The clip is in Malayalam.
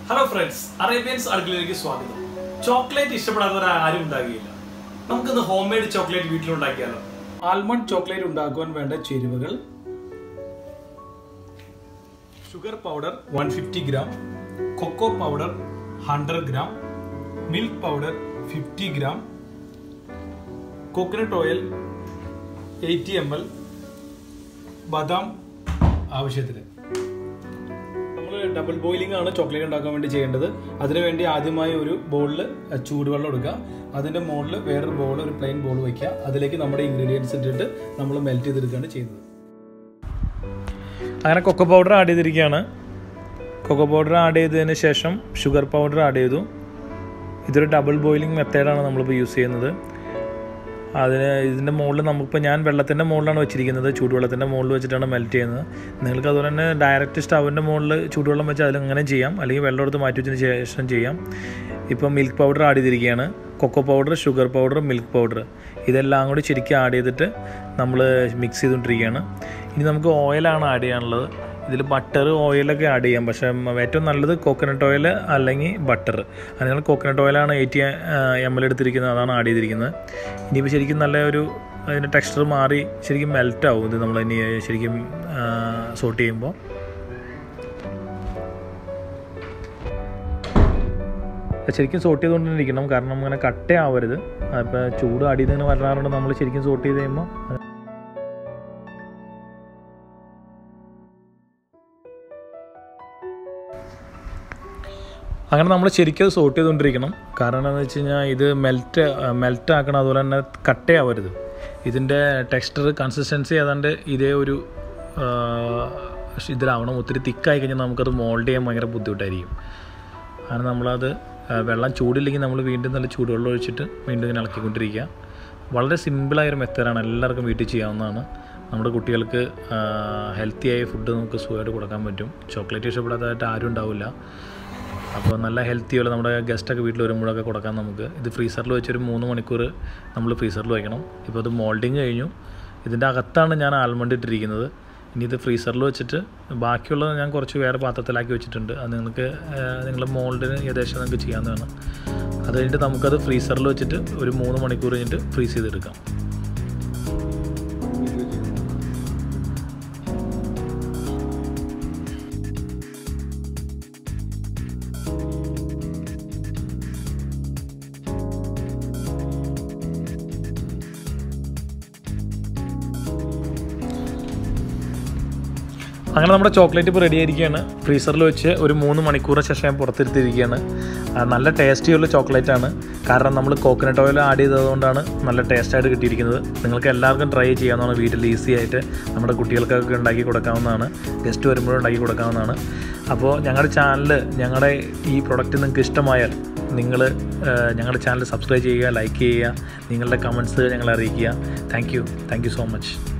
ഹലോ ഫ്രണ്ട്സ് അറേബ്യൻസ് അടുക്കളയിലേക്ക് സ്വാഗതം ചോക്ലേറ്റ് ഇഷ്ടപ്പെടാത്തവർ ആരും ഉണ്ടാകുകയില്ല നമുക്കിന്ന് ഹോം മെയ്ഡ് ചോക്ലേറ്റ് വീട്ടിലുണ്ടാക്കിയാലോ ആൽമണ്ട് ചോക്ലേറ്റ് ഉണ്ടാക്കുവാൻ വേണ്ട ചേരുവകൾ sugar powder one fifty gram cocoa powder hundred gram milk powder fifty gram coconut oil eighty M L ബദാം ആവശ്യത്തിന് നമ്മൾ ഡബിൾ ബോയിലിംഗ് ആണ് ചോക്ലേറ്റ് ഉണ്ടാക്കാൻ വേണ്ടി ചെയ്യേണ്ടത് അതിനുവേണ്ടി ആദ്യമായി ഒരു ബോളിൽ ചൂടുവെള്ളം എടുക്കുക അതിൻ്റെ മുകളിൽ വേറൊരു ബോൾ ഒരു പ്ലെയിൻ ബോൾ വയ്ക്കുക അതിലേക്ക് നമ്മുടെ ഇൻഗ്രീഡിയൻസ് ഇട്ടിട്ട് നമ്മൾ മെൽറ്റ് ചെയ്തെടുക്കുകയാണ് ചെയ്യുന്നത് അങ്ങനെ കൊക്കോ പൗഡർ ആഡ് ചെയ്തിരിക്കുകയാണ് കൊക്കോ പൗഡർ ആഡ് ചെയ്തതിന് ശേഷം ഷുഗർ പൗഡർ ആഡ് ചെയ്തു ഇതൊരു ഡബിൾ ബോയിലിംഗ് മെത്തേഡാണ് നമ്മളിപ്പോൾ യൂസ് ചെയ്യുന്നത് അതിന് ഇതിൻ്റെ മുകളിൽ നമുക്കിപ്പോൾ ഞാൻ വെള്ളത്തിൻ്റെ മുകളിലാണ് വെച്ചിരിക്കുന്നത് ചൂടുവെള്ളത്തിൻ്റെ മുകളിൽ വെച്ചിട്ടാണ് മെൽറ്റ് ചെയ്യുന്നത് നിങ്ങൾക്ക് അതുപോലെ തന്നെ ഡയറക്റ്റ് സ്റ്റൗവിൻ്റെ മുകളിൽ ചൂടുവെള്ളം വെച്ച് അതിൽ അങ്ങനെ ചെയ്യാം അല്ലെങ്കിൽ വെള്ളം എടുത്ത് മാറ്റി വെച്ചതിന് ശേഷം ചെയ്യാം ഇപ്പോൾ മിൽക്ക് പൗഡർ ആഡ് ചെയ്തിരിക്കുകയാണ് cocoa powder sugar powder milk powder ഇതെല്ലാം കൂടി ശരിക്കും ആഡ് ചെയ്തിട്ട് നമ്മൾ മിക്സ് ചെയ്തുകൊണ്ടിരിക്കുകയാണ് ഇനി നമുക്ക് ഓയിലാണ് ആഡ് ചെയ്യാനുള്ളത് ഇതിൽ ബട്ടർ ഓയിലൊക്കെ ആഡ് ചെയ്യാം പക്ഷേ ഏറ്റവും നല്ലത് കോക്കനട്ട് ഓയിൽ അല്ലെങ്കിൽ ബട്ടർ അതിനാൽ കോക്കനട്ട് ഓയിലാണ് എയ്റ്റി എം എൽ എടുത്തിരിക്കുന്നത് അതാണ് ആഡ് ചെയ്തിരിക്കുന്നത് ഇനിയിപ്പോൾ ശരിക്കും നല്ല ഒരു അതിൻ്റെ ടെക്സ്ചർ മാറി ശരിക്കും മെൽറ്റ് ആവും ഇത് നമ്മൾ ഇനി ശരിക്കും സോട്ട് ചെയ്യുമ്പോൾ ശരിക്കും സോട്ട് ചെയ്തുകൊണ്ടിരിക്കണം കാരണം അങ്ങനെ കട്ടയാവരുത് അപ്പോൾ ചൂട് അടിയിൽ നിന്ന് വരാറുണ്ട് നമ്മൾ ശരിക്കും സോട്ട് ചെയ്ത് കഴിയുമ്പോൾ അങ്ങനെ നമ്മൾ ശരിക്കും അത് സോട്ട് ചെയ്തുകൊണ്ടിരിക്കണം കാരണം എന്താണെന്ന് വെച്ച് കഴിഞ്ഞാൽ ഇത് മെൽറ്റ് മെൽറ്റ് ആക്കണം അതുപോലെ തന്നെ കട്ടയാവരുത് ഇതിൻ്റെ ടെക്സ്ചർ കൺസിസ്റ്റൻസി ഏതാണ്ട് ഇതേ ഒരു ഇതിലാവണം ഒത്തിരി തിക്കായി കഴിഞ്ഞാൽ നമുക്കത് മോൾഡ് ചെയ്യാൻ ഭയങ്കര ബുദ്ധിമുട്ടായിരിക്കും അങ്ങനെ നമ്മളത് വെള്ളം ചൂടില്ലെങ്കിൽ നമ്മൾ വീണ്ടും നല്ല ചൂടുവെള്ളം ഒഴിച്ചിട്ട് വീണ്ടും ഇങ്ങനെ ഇളക്കിക്കൊണ്ടിരിക്കുക വളരെ സിമ്പിളായൊരു മെത്തേഡാണ് എല്ലാവർക്കും വീട്ടിൽ ചെയ്യാവുന്നതാണ് നമ്മുടെ കുട്ടികൾക്ക് ഹെൽത്തി ആയ ഫുഡ് നമുക്ക് സുഖമായിട്ട് കൊടുക്കാൻ പറ്റും ചോക്ലേറ്റ് ഇഷ്ടപ്പെടാത്തതായിട്ട് ആരും ഉണ്ടാവില്ല അപ്പോൾ നല്ല ഹെൽത്തി ഉള്ള നമ്മുടെ ഗസ്റ്റൊക്കെ വീട്ടിൽ വരുമ്പോഴൊക്കെ കൊടുക്കാം നമുക്ക് ഇത് ഫ്രീസറിൽ വെച്ചൊരു മൂന്ന് മണിക്കൂർ നമ്മൾ ഫ്രീസറിൽ വയ്ക്കണം ഇപ്പോൾ അത് മോൾഡിങ് കഴിഞ്ഞു ഇതിൻ്റെ അകത്താണ് ഞാൻ ആൽമണ്ട് ഇട്ടിരിക്കുന്നത് ഇനി ഇത് ഫ്രീസറിൽ വെച്ചിട്ട് ബാക്കിയുള്ളത് ഞാൻ കുറച്ച് വേറെ പാത്രത്തിലാക്കി വെച്ചിട്ടുണ്ട് അത് നിങ്ങൾക്ക് നിങ്ങളുടെ മോൾഡിന് ഏകദേശം നിങ്ങൾക്ക് ചെയ്യാവുന്നതാണ് അത് കഴിഞ്ഞിട്ട് നമുക്കത് ഫ്രീസറിൽ വെച്ചിട്ട് ഒരു മൂന്ന് മണിക്കൂർ കഴിഞ്ഞിട്ട് ഫ്രീസ് ചെയ്തെടുക്കാം അങ്ങനെ നമ്മുടെ ചോക്ലേറ്റ് ഇപ്പോൾ റെഡി ആയിരിക്കുകയാണ് ഫ്രീസറിൽ വെച്ച് ഒരു മൂന്ന് മണിക്കൂറിന് ശേഷം ഞാൻ പുറത്തെടുത്തിരിക്കുകയാണ് നല്ല ടേസ്റ്റിയുള്ള ചോക്ലേറ്റ് ആണ് കാരണം നമ്മൾ കോക്കനട്ട് ഓയിൽ ആഡ് ചെയ്തതുകൊണ്ടാണ് നല്ല ടേസ്റ്റായിട്ട് കിട്ടിയിരിക്കുന്നത് നിങ്ങൾക്ക് എല്ലാവർക്കും ട്രൈ ചെയ്യാവുന്നതാണ് വീട്ടിൽ ഈസി ആയിട്ട് നമ്മുടെ കുട്ടികൾക്കൊക്കെ ഉണ്ടാക്കി കൊടുക്കാവുന്നതാണ് ഗസ്റ്റ് വരുമ്പോഴും ഉണ്ടാക്കി കൊടുക്കാവുന്നതാണ് അപ്പോൾ ഞങ്ങളുടെ ചാനൽ ഞങ്ങളുടെ ഈ പ്രൊഡക്റ്റ് നിങ്ങൾക്ക് ഇഷ്ടമായാൽ നിങ്ങൾ ഞങ്ങളുടെ ചാനൽ സബ്സ്ക്രൈബ് ചെയ്യുക ലൈക്ക് ചെയ്യുക നിങ്ങളുടെ കമൻസ് ഞങ്ങളെ അറിയിക്കുക thank you thank you so much